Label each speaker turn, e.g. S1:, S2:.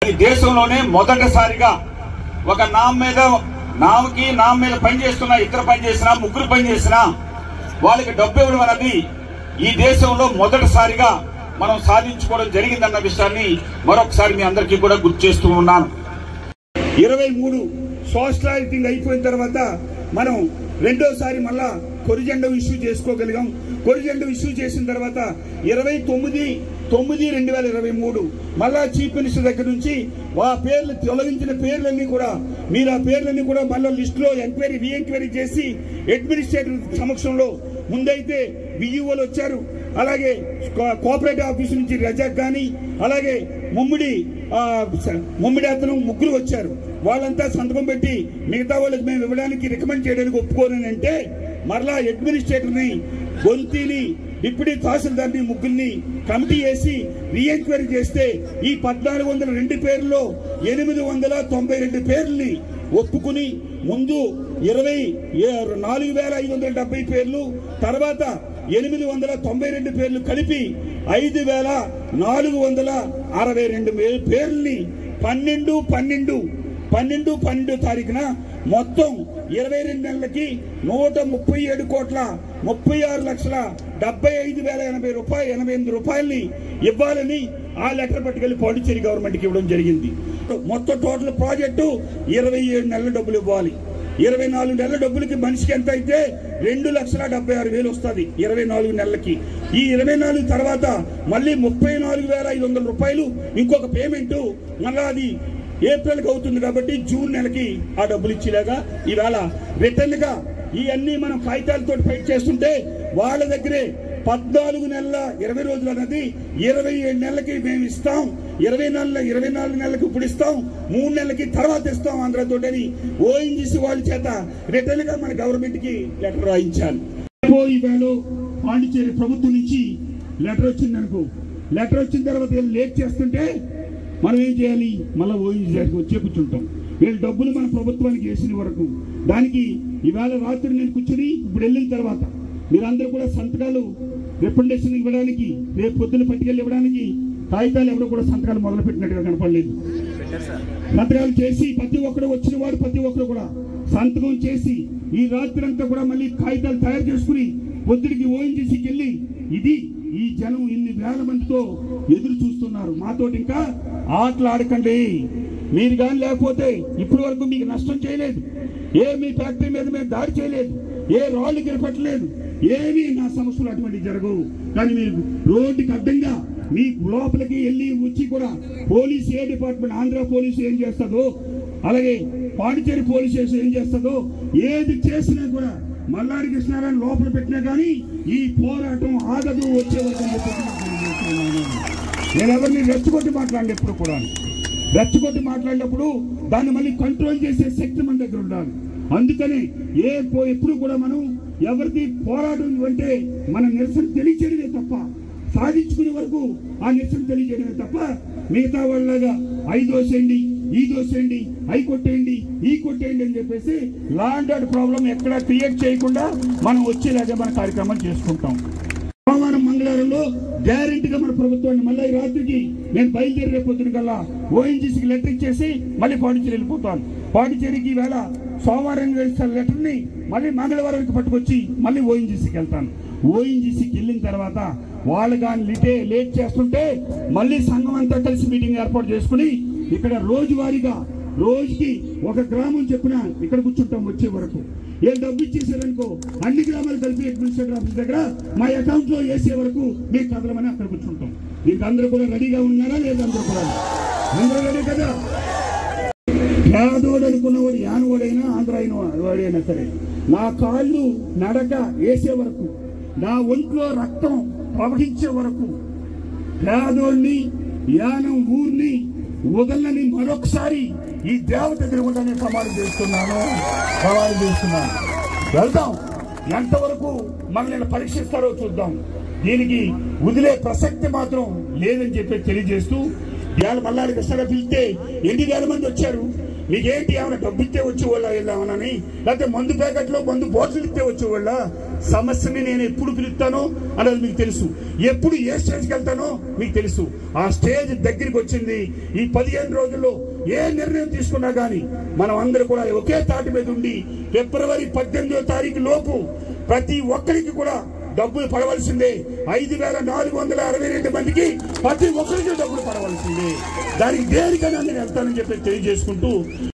S1: ఈ దేశంలోనే మొదటిసారిగా ఒక నామ్ మీద నామకి నామ్ మీద పనిచేస్తున్న ఇద్దరు పనిచేసినా ముగ్గురు పనిచేసినా వాళ్ళకి డబ్బు ఇవ్వడం అనేది ఈ దేశంలో మొదటిసారిగా మనం సాధించుకోవడం జరిగిందన్న విషయాన్ని మరొకసారి మీ అందరికీ కూడా గుర్తు చేస్తూ ఉన్నాను
S2: ఇరవై మూడు సోషల్ ఆడిటింగ్ అయిపోయిన తర్వాత మనం రెండోసారి మళ్ళా కొరిజెండ ఇష్యూ చేసుకోగలిగాం కొరిజెండ ఇష్యూ చేసిన తర్వాత ఇరవై తొమ్మిది తొమ్మిది రెండు వేల ఇరవై మూడు మళ్ళా చీఫ్ మినిస్టర్ దగ్గర నుంచి ఆ పేర్లు తొలగించిన పేర్లన్నీ కూడా మీరు ఆ పేర్లన్నీ కూడా మళ్ళీ లిస్టులో ఎంక్వైరీ రీ ఎంక్వైరీ చేసి అడ్మినిస్ట్రేటర్ సమక్షంలో ముందైతే బిఈఓలు వచ్చారు అలాగే కో- కోఆపరేటివ్ ఆఫీస్ నుంచి రజాక్ కానీ అలాగే ముమ్మిడి ఆ, స- ముమ్మిడి అతను ముగ్గురు వచ్చారు వాళ్ళంతా సంతకం పెట్టి మిగతా వాళ్ళకి మేము ఇవ్వడానికి రికమెండ్ చేయడానికి ఒప్పుకోనని అంటే మరలా అడ్మినిస్ట్రేటర్ని గొంతిని డిప్యూటీ తహసీల్దార్ని ముగ్గురిని కమిటీ వేసి రీ ఎంక్వైరీ చేస్తే ఈ పద్నాలుగు వందల రెండు పేర్లలో ఎనిమిది వందల తొంభై రెండు పేర్లని ఒప్పుకుని ముందు ఇరవై ఏ- నాలుగు వేల ఐదు వందల డెబ్బై పేర్లు తర్వాత ఎనిమిది వందల తొంభై రెండు పేర్లు కలిపి ఐదు వేల నాలుగు వందల అరవై రెండు మే- పేర్లని పన్నెండు పన్నెండు పన్నెండు పన్నెండు తారీఖున మొత్తం ఇరవై రెండు నెలలకి నూట ముప్పై ఏడు కోట్ల ముప్పై ఆరు లక్షల డెబ్బై ఐదు వేల ఎనభై రూపాయలు ఎనభై ఎనిమిది రూపాయలని ఇవ్వాలని ఆ లెటర్ పట్టుకెళ్లి పాండిచ్చేరి గవర్నమెంట్కి ఇవ్వడం జరిగింది మొత్తం టోటల్ ప్రాజెక్టు ఇరవై ఏడు నెలల డబ్బులు ఇవ్వాలి ఇరవై నాలుగు నెలల డబ్బులకి మనిషికి ఎంత అయితే రెండు లక్షల డెబ్బై ఆరు వేలు వస్తుంది ఇరవై నాలుగు నెలలకి ఈ ఇరవై నాలుగు తర్వాత మళ్ళీ ముప్పై నాలుగు వేల ఐదు వందల రూపాయలు ఇంకొక పేమెంట్ మళ్ళా అది ఏప్రిల్కి అవుతుంది కాబట్టి జూన్ నెలకి ఆ డబ్బులు ఇచ్చేలాగా ఈవేళ రిటర్న్ గా ఇవన్నీ మనం కాగితాలతో ఫైట్ చేస్తుంటే వాళ్ళ దగ్గరే పద్నాలుగు నెలల ఇరవై రోజులు అన్నది ఇరవై ఏడు నెలలకి మేము ఇస్తాం ఇరవై నెలల ఇరవై నాలుగు నెలలకు ఇప్పుడు ఇస్తాం మూడు నెలలకి తర్వాత ఇస్తాం ఆంధ్రతోటని ఓఎన్జీసీ వాళ్ళ చేత రిటర్న్ గా మన గవర్నమెంట్ కి లెటర్ రాయించాను ఈవేళ పాండిచేరి ప్రభుత్వం నుంచి లెటర్ వచ్చింది అనుకో లెటర్ వచ్చిన తర్వాత వీళ్ళు లేట్ చేస్తుంటే మనం ఏం చేయాలి మళ్ళీ ఓఎన్జీ దగ్గరికి వచ్చే కూర్చుంటాం వీళ్ళు డబ్బులు మన ప్రభుత్వానికి వేసిన వరకు దానికి ఇవాళ రాత్రి నేను కూర్చుని ఇప్పుడు వెళ్ళిన తర్వాత మీరందరూ కూడా సంతకాలు రిప్రజెంటేషన్ ఇవ్వడానికి రేపు పొద్దున పట్టుకెళ్ళి ఇవ్వడానికి కాగితాలు ఎవరు కూడా సంతకాలు మొదలు పెట్టినట్టుగా కనపడలేదు సంతకాలు చేసి ప్రతి ఒక్కరు వచ్చిన వాడు ప్రతి ఒక్కరు కూడా సంతకం చేసి ఈ రాత్రి అంతా కూడా మళ్ళీ కాగితాలు తయారు చేసుకుని పొద్దుడికి ఓఎన్జీసీకి వెళ్ళి ఇది ఈ జనం ఇన్ని వేల మందితో ఎదురు చూస్తున్నారు మాతోటి ఇంకా ఆటలు ఆడకండి మీరు కానీ లేకపోతే ఇప్పటి వరకు మీకు నష్టం చేయలేదు ఏ మీ ఫ్యాక్టరీ మీద మేము దాడి చేయలేదు ఏ రాళ్ళు గిరపట్టలేదు ఏమీ నా సమస్యలు అటువంటి జరగవు కానీ మీరు రోడ్డుకి అడ్డంగా మీ లోపలికి వెళ్ళి వచ్చి కూడా పోలీస్ ఏ డిపార్ట్మెంట్ ఆంధ్ర పోలీసు ఏం చేస్తుందో అలాగే పాండిచేరి పోలీస్ స్టేషన్ ఏం చేస్తుందో ఏది చేసినా కూడా మల్లాడి కృష్ణారాయణ లోపల పెట్టినా కానీ ఈ పోరాటం ఆగదు వచ్చే వరకు అని చెప్పేసి నేను తెలియజేస్తున్నాను. నేను ఎవరిని రెచ్చగొట్టి మాట్లాడండి ఎప్పుడు కూడా రెచ్చగొట్టి మాట్లాడినప్పుడు దాన్ని మళ్ళీ కంట్రోల్ చేసే శక్తి మన దగ్గర ఉండాలి అందుకని ఏ పో- ఎప్పుడు కూడా మనం ఎవరిది పోరాటం అంటే మన నిరసన తెలియచేయడమే తప్ప సాధించుకునే వరకు ఆ నిరసన తెలియజేయడమే తప్ప మిగతా వాళ్ళగా ఐ దోసేయండి ఈ దోసేయండి ఐ కొట్టేయండి ఈ కొట్టేయండి అని చెప్పేసి లాండ్ ఆర్డర్ ప్రాబ్లం ఎక్కడ క్రియేట్ చేయకుండా మనం వచ్చేలాగా మన కార్యక్రమాలు చేసుకుంటాం సోమవారం మంగళవారంలో గ్యారెంటీగా మన ప్రభుత్వాన్ని మళ్ళీ ఈ రాత్రికి నేను బయలుదేరి రేపు పొద్దున కల్లా ఓఎన్జీసీకి లెటర్ ఇచ్చేసి మళ్ళీ పాండిచేరి వెళ్ళిపోతాను పాండిచేరికి వేళ సోమవారం వేసిన లెటర్ ని మళ్ళీ మంగళవారానికి పట్టుకొచ్చి మళ్ళీ ఓఎన్జీసీకి వెళ్తాను ఓఎన్జీసీకి వెళ్ళిన తర్వాత వాళ్ళు కానీ లిటే లేట్ చేస్తుంటే మళ్ళీ సంఘం అంతా కలిసి మీటింగ్ ఏర్పాటు చేసుకుని ఇక్కడ రోజువారీగా రోజుకి ఒక గ్రామం చెప్పిన ఇక్కడ కూర్చుంటాం వచ్చే వరకు ఏ డబ్బు ఇచ్చేసారనుకో అన్ని గ్రామాలు కలిపి అడ్మినిస్ట్రేటర్ ఆఫీస్ దగ్గర మా అకౌంట్ లో వేసే వరకు మీకు కదలమని అక్కడ కూర్చుంటాం మీకు అందరూ కూడా రెడీగా ఉన్నారా లేదా అందరూ కూడా అందరూ రెడీ కదా పేదోడు అనుకున్నవాడు యానవాడైనా ఆంధ్ర అయిన వాడైనా సరే నా కాళ్ళు నడక వేసే వరకు నా ఒంట్లో రక్తం ప్రవహించే వరకు పేదోడిని యానం ఊరిని వదలని మరొకసారి ఈ దేవత తిరుగుతానే సమాధి చేస్తున్నాను సవాలు చేస్తున్నాను వెళ్దాం ఎంతవరకు మనల్ని పరీక్షిస్తారో చూద్దాం దీనికి వదిలే ప్రసక్తి మాత్రం లేదని చెప్పి తెలియజేస్తూ ఇవాళ మల్లాడి కృష్ణగా పిలిస్తే ఎన్ని వేల మంది వచ్చారు మీకేంటి ఏమైనా డబ్బు ఇస్తే వచ్చేవాళ్ళ వెళ్ళామనని లేకపోతే మందు ప్యాకెట్లో మందు బాటిల్ ఇస్తే వచ్చేవాళ్ళ సమస్యని నేను ఎప్పుడు పిలుస్తానో అన్నది మీకు తెలుసు ఎప్పుడు ఏ స్టేజ్కి వెళ్తానో మీకు తెలుసు ఆ స్టేజ్ దగ్గరికి వచ్చింది ఈ పదిహేను రోజుల్లో ఏ నిర్ణయం తీసుకున్నా కానీ మనం అందరూ కూడా ఒకే తాటి మీద ఉండి ఫిబ్రవరి పద్దెనిమిదో తారీఖు లోపు ప్రతి ఒక్కరికి కూడా డబ్బులు పడవలసిందే ఐదు వేల నాలుగు వందల అరవై రెండు మందికి ప్రతి ఒక్కరికి డబ్బులు పడవలసిందే దానికి దేనికైనా నేను వెళ్తానని చెప్పి తెలియజేసుకుంటూ